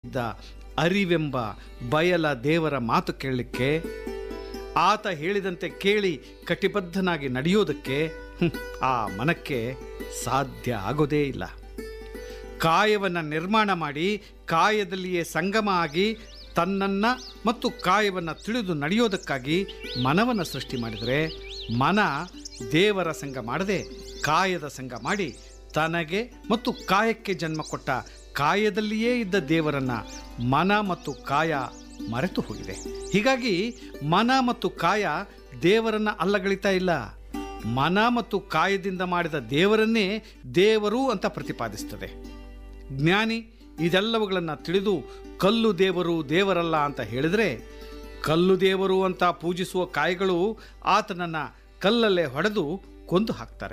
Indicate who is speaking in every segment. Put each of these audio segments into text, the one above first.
Speaker 1: ಇದ್ದ ಅರಿವೆಂಬ ಬಯಲ ದೇವರ ಮಾತು ಕೇಳಲಿಕ್ಕೆ ಆತ ಹೇಳಿದಂತೆ ಕೇಳಿ ಕಟಿಬದ್ಧನಾಗಿ ನಡೆಯೋದಕ್ಕೆ ಹ್ಮ್, ಆ ಮನಕ್ಕೆ ಸಾಧ್ಯ ಆಗೋದೇ ಇಲ್ಲ ಕಾಯವನ್ನು ನಿರ್ಮಾಣ ಮಾಡಿ ಕಾಯದಲ್ಲಿಯೇ ಸಂಗಮ ಆಗಿ ತನ್ನನ್ನು ಮತ್ತು ಕಾಯವನ್ನು ತಿಳಿದು ನಡೆಯೋದಕ್ಕಾಗಿ ಮನವನ್ನು ಸೃಷ್ಟಿ ಮಾಡಿದರೆ ಮನ ದೇವರ ಸಂಘ ಮಾಡದೆ ಕಾಯದ ಸಂಘ ಮಾಡಿ ತನಗೆ ಮತ್ತು ಕಾಯಕ್ಕೆ ಜನ್ಮ ಕೊಟ್ಟ ಕಾಯದಲ್ಲಿಯೇ ಇದ್ದ ದೇವರನ್ನು ಮನ ಮತ್ತು ಕಾಯ ಮರೆತು ಹೋಗಿದೆ ಹೀಗಾಗಿ ಮನ ಮತ್ತು ಕಾಯ ದೇವರನ್ನು ಅಲ್ಲಗಳಿತಾ ಇಲ್ಲ ಮನ ಮತ್ತು ಕಾಯದಿಂದ ಮಾಡಿದ ದೇವರನ್ನೇ ದೇವರು ಅಂತ ಪ್ರತಿಪಾದಿಸ್ತದೆ ಜ್ಞಾನಿ ಇದೆಲ್ಲವುಗಳನ್ನು ತಿಳಿದು ಕಲ್ಲು ದೇವರು ದೇವರಲ್ಲ ಅಂತ ಹೇಳಿದರೆ ಕಲ್ಲು ದೇವರು ಅಂತ ಪೂಜಿಸುವ ಕಾಯಗಳು ಆತನನ್ನು ಕಲ್ಲಲ್ಲೇ ಹೊಡೆದು ಕೊಂದು ಹಾಕ್ತಾರೆ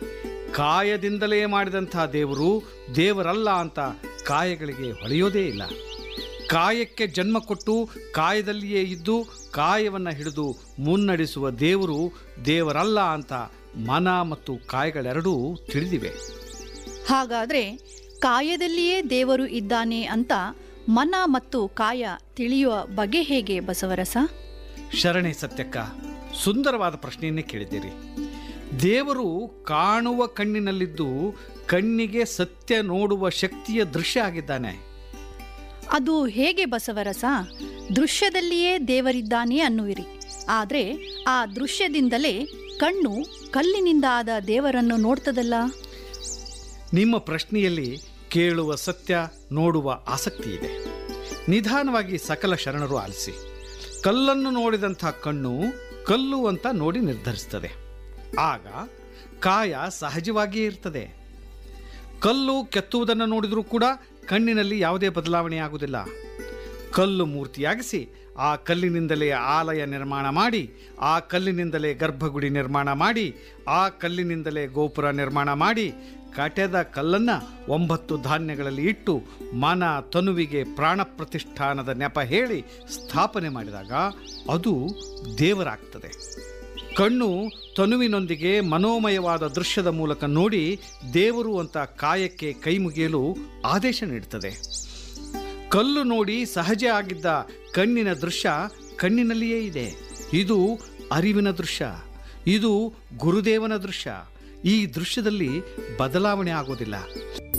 Speaker 1: ಕಾಯದಿಂದಲೇ ಮಾಡಿದಂಥ ದೇವರು ದೇವರಲ್ಲ ಅಂತ ಕಾಯಗಳಿಗೆ ಹೊಳೆಯೋದೇ ಇಲ್ಲ ಕಾಯಕ್ಕೆ ಜನ್ಮ ಕೊಟ್ಟು ಕಾಯದಲ್ಲಿಯೇ ಇದ್ದು ಕಾಯವನ್ನು ಹಿಡಿದು ಮುನ್ನಡೆಸುವ ದೇವರು ದೇವರಲ್ಲ ಅಂತ ಮನ ಮತ್ತು ಕಾಯಗಳೆರಡೂ ತಿಳಿದಿವೆ
Speaker 2: ಹಾಗಾದ್ರೆ ಕಾಯದಲ್ಲಿಯೇ ದೇವರು ಇದ್ದಾನೆ ಅಂತ ಮನ ಮತ್ತು ಕಾಯ ತಿಳಿಯುವ ಬಗೆ ಹೇಗೆ ಬಸವರಸ
Speaker 1: ಶರಣೆ ಸತ್ಯಕ್ಕ ಸುಂದರವಾದ ಪ್ರಶ್ನೆಯನ್ನೇ ಕೇಳಿದ್ದೀರಿ ದೇವರು ಕಾಣುವ ಕಣ್ಣಿನಲ್ಲಿದ್ದು ಕಣ್ಣಿಗೆ ಸತ್ಯ ನೋಡುವ ಶಕ್ತಿಯ ದೃಶ್ಯ ಆಗಿದ್ದಾನೆ
Speaker 2: ಅದು ಹೇಗೆ ಬಸವರಸ ದೃಶ್ಯದಲ್ಲಿಯೇ ದೇವರಿದ್ದಾನೆ ಅನ್ನುವಿರಿ ಆದರೆ ಆ ದೃಶ್ಯದಿಂದಲೇ ಕಣ್ಣು ಕಲ್ಲಿನಿಂದ ಆದ ದೇವರನ್ನು ನೋಡ್ತದಲ್ಲ
Speaker 1: ನಿಮ್ಮ ಪ್ರಶ್ನೆಯಲ್ಲಿ ಕೇಳುವ ಸತ್ಯ ನೋಡುವ ಆಸಕ್ತಿ ಇದೆ ನಿಧಾನವಾಗಿ ಸಕಲ ಶರಣರು ಆಲಿಸಿ ಕಲ್ಲನ್ನು ನೋಡಿದಂಥ ಕಣ್ಣು ಕಲ್ಲು ಅಂತ ನೋಡಿ ನಿರ್ಧರಿಸ್ತದೆ ಆಗ ಕಾಯ ಸಹಜವಾಗಿಯೇ ಇರ್ತದೆ ಕಲ್ಲು ಕೆತ್ತುವುದನ್ನು ನೋಡಿದರೂ ಕೂಡ ಕಣ್ಣಿನಲ್ಲಿ ಯಾವುದೇ ಬದಲಾವಣೆ ಆಗುವುದಿಲ್ಲ ಕಲ್ಲು ಮೂರ್ತಿಯಾಗಿಸಿ ಆ ಕಲ್ಲಿನಿಂದಲೇ ಆಲಯ ನಿರ್ಮಾಣ ಮಾಡಿ ಆ ಕಲ್ಲಿನಿಂದಲೇ ಗರ್ಭಗುಡಿ ನಿರ್ಮಾಣ ಮಾಡಿ ಆ ಕಲ್ಲಿನಿಂದಲೇ ಗೋಪುರ ನಿರ್ಮಾಣ ಮಾಡಿ ಕಟೆದ ಕಲ್ಲನ್ನು ಒಂಬತ್ತು ಧಾನ್ಯಗಳಲ್ಲಿ ಇಟ್ಟು ಮನ ತನುವಿಗೆ ಪ್ರಾಣ ಪ್ರತಿಷ್ಠಾನದ ನೆಪ ಹೇಳಿ ಸ್ಥಾಪನೆ ಮಾಡಿದಾಗ ಅದು ದೇವರಾಗ್ತದೆ ಕಣ್ಣು ತನುವಿನೊಂದಿಗೆ ಮನೋಮಯವಾದ ದೃಶ್ಯದ ಮೂಲಕ ನೋಡಿ ದೇವರು ಅಂತ ಕಾಯಕ್ಕೆ ಕೈ ಮುಗಿಯಲು ಆದೇಶ ನೀಡುತ್ತದೆ ಕಲ್ಲು ನೋಡಿ ಸಹಜ ಆಗಿದ್ದ ಕಣ್ಣಿನ ದೃಶ್ಯ ಕಣ್ಣಿನಲ್ಲಿಯೇ ಇದೆ ಇದು ಅರಿವಿನ ದೃಶ್ಯ ಇದು ಗುರುದೇವನ ದೃಶ್ಯ ಈ ದೃಶ್ಯದಲ್ಲಿ ಬದಲಾವಣೆ ಆಗೋದಿಲ್ಲ